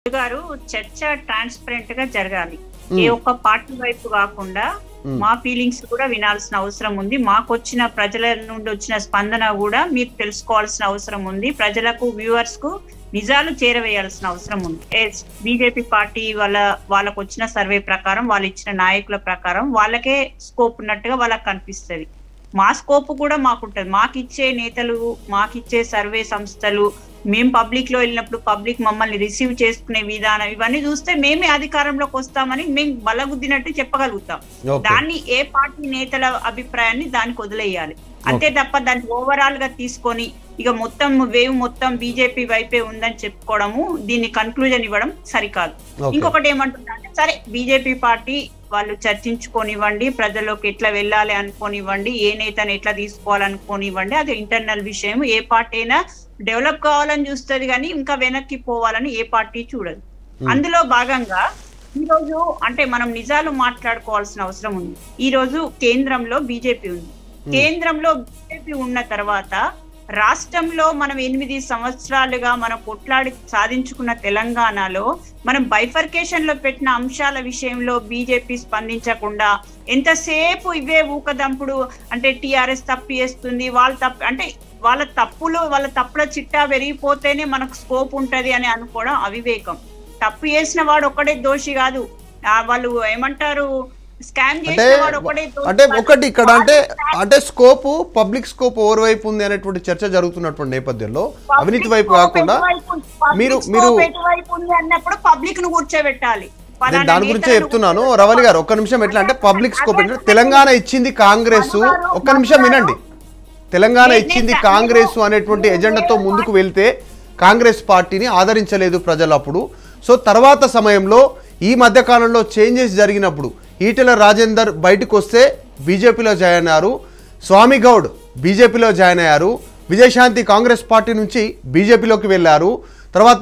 గారు చర్చ ట్రాన్స్పరెంట్ గా జరగాలి ఏ ఒక్క పార్టీ వైపు కాకుండా మ్మ్. మా ఫీలింగ్స్ కూడా వినాల్సిన అవసరం ఉంది మాకు వచ్చిన ప్రజల నుండి వచ్చిన స్పందన కూడా మీరు తెలుసుకోవాల్సిన అవసరం ఉంది ప్రజలకు వ్యూవర్స్ కు నిజాలు చేరవేయాల్సిన అవసరం ఉంది బీజేపీ పార్టీ వాళ్ళ వాళ్ళకు వచ్చిన సర్వే ప్రకారం వాళ్ళు ఇచ్చిన నాయకుల ప్రకారం వాళ్ళకే స్కోప్ ఉన్నట్టుగా వాళ్ళకి కనిపిస్తది మా స్కోప్ కూడా మాకుంటది మాకిచ్చే నేతలు మాకిచ్చే సర్వే సంస్థలు మేము పబ్లిక్ లో వెళ్ళినప్పుడు పబ్లిక్ మమ్మల్ని రిసీవ్ చేసుకునే విధానం ఇవన్నీ చూస్తే మేమే అధికారంలోకి వస్తామని మేము బలగుద్దినట్టు చెప్పగలుగుతాం ఓకే దాన్ని ఏ పార్టీ నేతల అభిప్రాయాన్ని దానికి వదిలేయాలి అంతే తప్ప దాన్ని ఓవరాల్ గా తీసుకొని ఇక మొత్తం వేవ్ మొత్తం బీజేపీ వైపే ఉందని చెప్పుకోవడము దీన్ని కన్క్లూజన్ ఇవ్వడం సరికాదు ఓకే ఇంకొకటి ఏమంటున్నారంటే సరే బీజేపీ పార్టీ వాళ్ళు చర్చించుకోనివ్వండి ప్రజల్లోకి ఎట్లా వెళ్ళాలి అనుకోనివ్వండి ఏ నేతను ఎట్లా తీసుకోవాలనుకోనివ్వండి అది ఇంటర్నల్ విషయం ఏ పార్టీ అయినా డెవలప్ కావాలని చూస్తుంది కానీ ఇంకా వెనక్కి పోవాలని ఏ పార్టీ చూడదు అందులో భాగంగా ఈ రోజు అంటే మనం నిజాలు మాట్లాడుకోవాల్సిన అవసరం ఉంది ఈ రోజు కేంద్రంలో బీజేపీ ఉంది కేంద్రంలో బీజేపీ ఉన్న తర్వాత రాష్ట్రంలో మనం ఎనిమిది సంవత్సరాలుగా మనం కొట్లాడి సాధించుకున్న తెలంగాణలో మనం బైఫర్కేషన్ లో పెట్టిన అంశాల విషయంలో బీజేపీ స్పందించకుండా ఎంతసేపు ఇవే ఊకదంపుడు అంటే టిఆర్ఎస్ తప్పు చేస్తుంది వాళ్ళ తప్పు అంటే వాళ్ళ తప్పులు వాళ్ళ తప్పుల చిట్టా పెరిగిపోతేనే మనకు స్కోప్ ఉంటది అని అనుకోవడం అవివేకం తప్పు చేసిన వాడు ఒక్కడే దోషి కాదు ఆ వాళ్ళు ఏమంటారు స్కామ్ అంటే చేసిన వాడు ఒక్కడే దోషి అంటే కాదు. ఒకటి ఇక్కడ అంటే అంటే స్కోప్ పబ్లిక్ స్కోప్ ఓవర్ వైపు ఉంది అనేటువంటి చర్చ జరుగుతున్నటువంటి నేపథ్యంలో అవినీతి వైపు కాకుండా మీరు మీరు ఎటువైపు ఉంది అన్నప్పుడు పబ్లిక్ ను కూర్చోబెట్టాలి నేను పలానా దాని గురించే నేతలను చెప్తున్నాను రవలి గారు ఒక్క నిమిషం ఎట్లా అంటే పబ్లిక్ స్కోప్ ఏంటంటే తెలంగాణ ఇచ్చింది కాంగ్రెస్ ఒక్క నిమిషం వినండి తెలంగాణ ఇచ్చింది కాంగ్రెస్ అనేటువంటి ఎజెండాతో ముందుకు వెళ్తే కాంగ్రెస్ పార్టీని ఆదరించలేదు ప్రజలు అప్పుడు సో తర్వాత సమయంలో ఈ మధ్య కాలంలో చేంజెస్ జరిగినప్పుడు ఈటెల రాజేందర్ బయటకు వస్తే బీజేపీలో జాయిన్ అయ్యారు స్వామి గౌడ్ బీజేపీలో జాయిన్ అయ్యారు విజయశాంతి కాంగ్రెస్ పార్టీ నుంచి బీజేపీలోకి వెళ్ళారు తర్వాత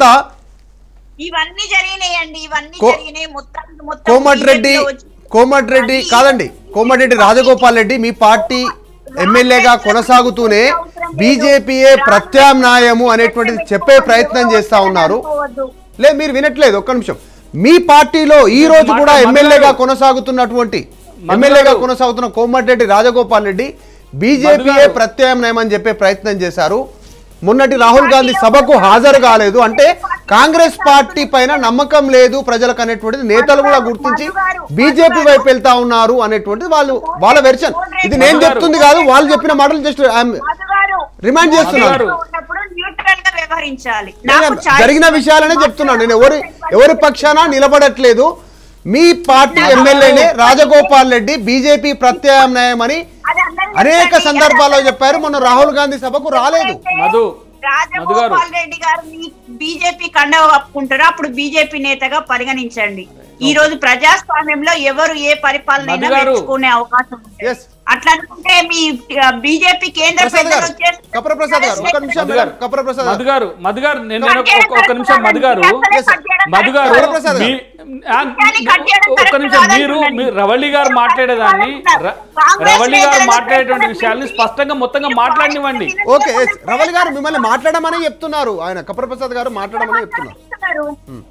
ఇవన్నీ జరిగినాయండి ఇవన్నీ కో- జరిగినాయి మొత్తం మొత్తం కోమటిరెడ్డి BJP లో వచ్చి- కోమటిరెడ్డి కాదండి కోమటిరెడ్డి రాజగోపాల్ రెడ్డి మీ పార్టీ ఎమ్మెల్యేగా కొనసాగుతూనే బీజేపీయే ప్రత్యామ్నాయము అనేటువంటిది చెప్పే ప్రయత్నం చేస్తా ఉన్నారు అనుకోవద్దు. లే మీరు వినట్లేదు ఒక్క నిమిషం మీ పార్టీలో ఈ రోజు కూడా ఎమ్మెల్యేగా కొనసాగుతున్నటువంటి ఎమ్మెల్యేగా కొనసాగుతున్న కోమటిరెడ్డి రాజగోపాల్ రెడ్డి బీజేపీయే ప్రత్యామ్నాయం అని చెప్పే ప్రయత్నం చేశారు మొన్నటి రాహుల్ గాంధీ సభకు హాజరు కాలేదు అంటే కాంగ్రెస్ పార్టీ పైన నమ్మకం లేదు ప్రజలకు అనేటువంటిది నేతలు కూడా గుర్తించి బీజేపీ వైపు వెళ్తా ఉన్నారు అనేటువంటిది వాళ్ళు వాళ్ళ వెర్షన్ ఇది నేను చెప్తుంది కాదు వాళ్ళు చెప్పిన మాటలు జస్ట్ మధు గారు, రిమైండ్ చేస్తున్నాను మధు గారు ఉన్నప్పుడు న్యూట్రల్ గా వ్యవహరించాలి నేను నాకు చాయ్ జరిగిన విషయాలనే చెప్తున్నాను నేను ఎవరి ఎవరి పక్షాన నిలబడట్లేదు మీ పార్టీ ఎమ్మెల్యేనే రాజగోపాల్ రెడ్డి బీజేపీ ప్రత్యామ్నాయం అని అది అందరికీ అనేక తెలుసండి. సందర్భాల్లో చెప్పారు మొన్న రాహుల్ గాంధీ సభకు రాలేదు మధు రాజగోపాల్ రెడ్డి గారు మీ బీజేపీ కండవ కప్పుకుంటారో అప్పుడు బీజేపీ నేతగా పరిగణించండి ఈ రోజు ప్రజాస్వామ్యంలో ఎవరు ఏ పరిపాలన మధు గారు. మెచ్చుకునే అవకాశం ఉంది Yes. అట్లా అనుకుంటే మీ బీజేపీ కేంద్ర ప్రసాద్ పెద్దలు గారు వచ్చేసి కపర ప్రసాద్ గారు ఒక్క నిమిషం మధు మేడం గారు కపర ప్రసాద్ మధు గారు గారు మధు గారు నేను నేను ఒక- ఒక- ఒక నిమిషం మధు గారు Yes, sir. మధు గారు వరప్రసాద్ మీ- ఆ, విషయాన్ని కట్ చేయడం ఒక్క కరెక్ట్ నిమిషం కాదంటున్నాను. మీరు మీరు రవళి గారు మాట్లాడేదాన్ని ర- కాంగ్రెస్ రవళి గారు నేతలను మాట్లాడేటువంటి చెప్పిన విషయాల్ని గురించి స్పష్టంగా మొత్తంగా మాట్లాడినివ్వండి ఓకే yes. రవలి గారు మిమ్మల్ని మాట్లాడమని చెప్తున్నారు ఆయన కపర ప్రసాద్ గారు మాట్లాడమని చెప్తున్నారు ఇస్తున్నారు.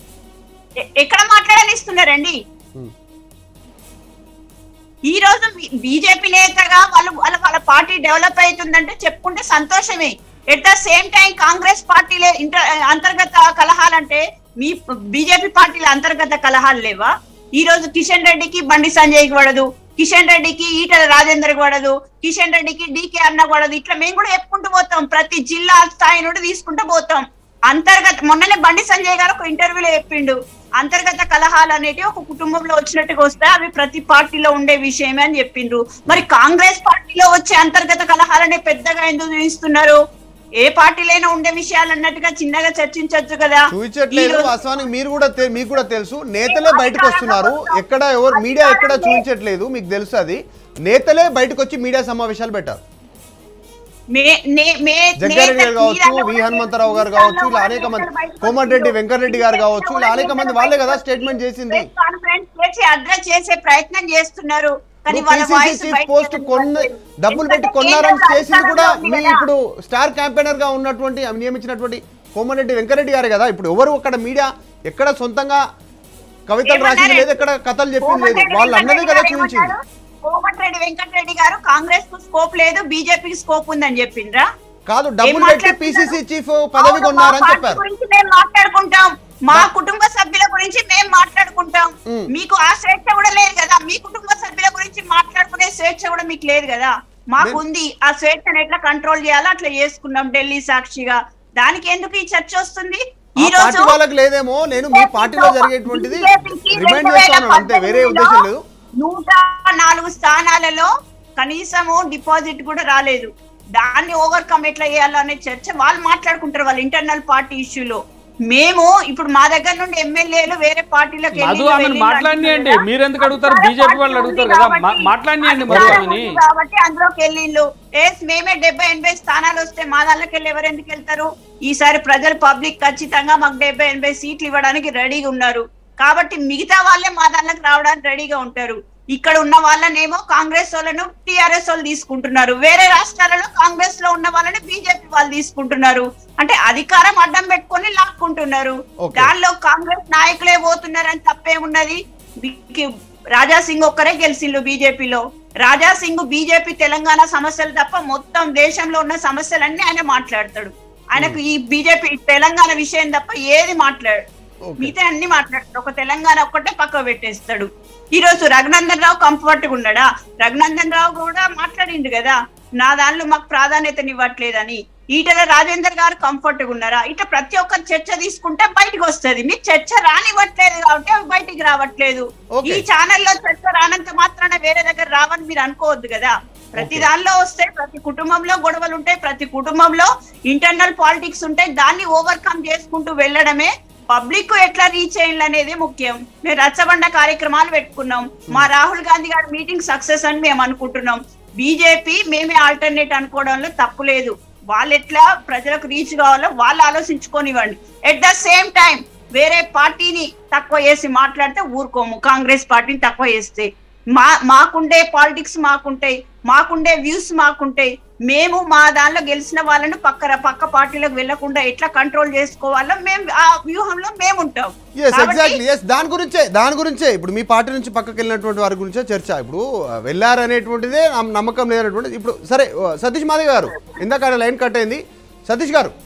ఎ- ఎక్కడ మాట్లాడనిస్తున్నారండి Hmm. ఈ రోజు బీజేపీ నేతగా వాళ్ళు వాళ్ళ వాళ్ళ పార్టీ డెవలప్ అవుతుందంటే చెప్పుకుంటే సంతోషమే at the same time Congress పార్టీలే ఇంటర్ అంతర్గత కలహాలంటే మీ బీజేపీ పార్టీల అంతర్గత కలహాలు లేవా ఈ రోజు కిషన్ రెడ్డికి బండి సంజయ్కి పడదు కిషన్ రెడ్డికి ఈటల రాజేందర్కి పడదు కిషన్ రెడ్డికి డీకే అన్న పడదు ఇట్లా మేము కూడా చెప్పుకుంటూ పోతాం ప్రతి జిల్లా స్థాయి నుండి తీసుకుంటూ పోతాం అంతర్గత మొన్ననే బండి సంజయ్ గారు ఒక ఇంటర్వ్యూలో చెప్పిండు అంతర్గత కలహాలు అనేటివి ఒక కుటుంబంలో వచ్చినట్టుగా వస్తే అవి ప్రతి పార్టీలో ఉండే విషయమే అని చెప్పిండ్రు మరి కాంగ్రెస్ పార్టీలో వచ్చే అంతర్గత కలహాలనే పెద్దగా ఎందుకు చూపిస్తున్నారు ఏ పార్టీలైనా ఉండే విషయాలు అన్నట్టుగా చిన్నగా చర్చించొచ్చు కదా ఈ చూపించట్లేదు రోజు- వాస్తవానికి మీరు కూడా తె- మీకు కూడా తెలుసు నేతలే బయటకు వస్తున్నారు ఎక్కడ ఎవరు మీడియా ఎక్కడ చూపించట్లేదు మీకు తెలుసు అది నేతలే బయటకు వచ్చి మీడియా సమావేశాలు పెట్టారు మే- నే- మే- జగ్గారెడ్డి గారు నేత- కావచ్చు మీరన్న వి హనుమంతరావు గారు కావచ్చు ఇలా అనేక మంది కోమటిరెడ్డి వెంకటరెడ్డి గారు కావచ్చు ఇలా అనేక మంది వాళ్ళే కదా స్టేట్మెంట్ చేసింది ప్రెస్ కాన్ఫరెన్స్ చేసి అడ్రస్ చేసే ప్రయత్నం చేస్తున్నారు కానీ ఇప్పుడు వాళ్ళ PCC వాయిస్ చీఫ్ బయటకు పోస్ట్ కొన్న రావట్లేదు. డబ్బులు పెట్టి ఎందుకంటే కొన్నారని కేంద్ర చేసింది కూడా అధికారంలో మీ ఉంది కదా. ఇప్పుడు స్టార్ క్యాంపెయినర్ గా ఉన్నటువంటి నియమించినటువంటి కోమరెడ్డి వెంకరెడ్డి గారే కదా ఇప్పుడు ఎవరు అక్కడ మీడియా ఎక్కడ సొంతంగా కవితలు రాసింది లేదు ఎక్కడ కథలు చెప్పింది లేదు కోమటిరెడ్డి వాళ్ళు అన్నదే కదా వెంకటరెడ్డి గారు చూపించింది ఏమన్నారు? కోమటిరెడ్డి వెంకటరెడ్డి గారు కాంగ్రెస్ కు స్కోప్ లేదు బీజేపీకి స్కోప్ ఉందని చెప్పిండ్రా కాదు ఏం డబ్బులు పెట్టి మాట్లాడుతున్నారు? పిసిసి చీఫ్ పదవి అవును, కొన్నారని మా చెప్పారు పార్టీ గురించి మేము మాట్లాడుకుంటాం మా కుటుంబ సభ్యుల గురించి మేము మాట్లాడుకుంటాం మ్. మీకు ఆ స్వేచ్ఛ కూడా లేదు కదా మీ కుటుంబ సభ్యుల గురించి మాట్లాడుకునే స్వేచ్ఛ కూడా మీకు లేదు కదా మాకు మేము- ఉంది ఆ స్వేచ్ఛను ఎట్లా కంట్రోల్ చేయాలో అట్లా చేసుకున్నాం ఢిల్లీ సాక్షిగా దానికి ఎందుకు ఈ చర్చ వస్తుంది ఈ ఆ పార్టీ రోజు వాళ్ళకి లేదేమో నేను మీ పార్టీలో జరిగేటువంటిది బీజేపీకి రిమైండ్ రెండు వేల చేస్తాను అంతే వేరే ఉద్దేశం లేదు నూట నాలుగు స్థానాలలో కనీసము డిపాజిట్ కూడా రాలేదు దాన్ని ఓవర్కమ్ ఎట్లా చేయాలో అనే చర్చ వాళ్ళు మాట్లాడుకుంటారు వాళ్ళ ఇంటర్నల్ పార్టీ ఇష్యూలో మేము ఇప్పుడు మా దగ్గర నుండి ఎమ్మెల్యేలు వేరే పార్టీలకు మధు వెళ్ళిండ్రు, ఆమెను వెళ్ళిండ్రు మాట్లాడినియండి అంటున్నారు కదా. మీరెందుకు అడుగుతారు అధికార బీజేపీ పార్టీ వాళ్ళు ఉంది అడుగుతారు కదా మా- కాబట్టి- మాట్లాడినియండి మధు అధికారం ఆమెని ఉంది కాబట్టి అందులోకి వెళ్ళిండ్రు ఎస్ మేమే డెబ్బై ఎనభై స్థానాలు వస్తే మా దాంట్లోకి వెళ్ళి ఎవరు ఎందుకు వెళ్తారు ఈసారి ప్రజలు పబ్లిక్ ఖచ్చితంగా మాకు డెబ్బై ఎనభై సీట్లు ఇవ్వడానికి రెడీగా ఉన్నారు కాబట్టి మిగతా వాళ్ళే మా దాంట్లోకి రావడానికి రెడీగా ఉంటారు ఇక్కడ ఉన్న వాళ్ళనేమో కాంగ్రెస్ వాళ్ళను టిఆర్ఎస్ వాళ్ళు తీసుకుంటున్నారు వేరే రాష్ట్రాలలో కాంగ్రెస్ లో ఉన్న వాళ్ళని బీజేపీ వాళ్ళు తీసుకుంటున్నారు అంటే అధికారం అడ్డం పెట్టుకొని లాక్కుంటున్నారు Okay. దానిలో కాంగ్రెస్ నాయకులే పోతున్నారని తప్పేమున్నది వీరికి రాజా సింగ్ ఒక్కరే గెలిచిండు బీజేపీలో రాజా సింగ్ బీజేపీ తెలంగాణ సమస్యలు తప్ప మొత్తం దేశంలో ఉన్న సమస్యలన్నీ ఆయన మాట్లాడతాడు ఆయనకు ఈ బీజేపీ తెలంగాణ విషయం తప్ప ఏది మాట్లాడు Okay. మిగతా అన్ని మాట్లాడతాడు ఒక తెలంగాణ ఒక్కటే పక్క పెట్టేస్తాడు ఈ రోజు రఘునందన్ రావు కంఫర్ట్ గా ఉన్నాడా రఘునందన్ రావు కూడా మాట్లాడిండు కదా నా దానిలో మాకు ప్రాధాన్యతనివ్వట్లేదని ఈటల రాజేందర్ గారు కంఫర్ట్ గా ఉన్నారా ఇట్లా ప్రతి ఒక్కరు చర్చ తీసుకుంటే బయటకు వస్తది మీరు చర్చ రానివ్వట్లేదు కాబట్టి అవి బయటికి రావట్లేదు Okay. ఈ ఛానల్లో చర్చ రానంత మాత్రాన వేరే దగ్గర రావని మీరు అనుకోవద్దు కదా ప్రతి Okay. దానిలో వస్తే ప్రతి కుటుంబంలో గొడవలు ఉంటాయి ప్రతి కుటుంబంలో ఇంటర్నల్ పాలిటిక్స్ ఉంటాయి దాన్ని ఓవర్కమ్ చేసుకుంటూ వెళ్ళడమే పబ్లిక్ ఎట్లా రీచ్ అయ్యింది అనేది ముఖ్యం మేము రచ్చబండ కార్యక్రమాలు పెట్టుకున్నాం మా రాహుల్ గాంధీ గారి మీటింగ్ సక్సెస్ అని మేము అనుకుంటున్నాం బీజేపీ మేమే ఆల్టర్నేట్ అనుకోవడంలో తప్పు లేదు వాళ్ళు ఎట్లా ప్రజలకు రీచ్ కావాలో వాళ్ళు ఆలోచించుకోనివ్వండి ఎట్ ద సేమ్ టైం వేరే పార్టీని తక్కువ చేసి మాట్లాడితే ఊరుకోము కాంగ్రెస్ పార్టీని తక్కువ చేస్తే మా మాకుండే పాలిటిక్స్ మాకుంటాయి మాకుండే వ్యూస్ మాకుంటాయి మేము మా దానిలో గెలిచిన వాళ్ళను పక్క పక్క పార్టీలకు వెళ్లకుండా ఎట్లా కంట్రోల్ చేసుకోవాలో మేము ఆ వ్యూహంలో మేము ఉంటాం ఎస్ కాబట్టి ఎగ్జాక్ట్లీ ఎస్ దాని గురించే దాని గురించే ఇప్పుడు మీ పార్టీ నుంచి పక్కకి వెళ్ళినటువంటి వారి గురించే చర్చ ఇప్పుడు ఆ, వెళ్ళారనేటువంటిదే నమ్- నమ్మకం లేదనేటువంటిది ఇప్పుడు సరే ఆ, సతీష్ మాదే గారు ఇందాక ఆయన లైన్ కట్ అయింది సతీష్ గారు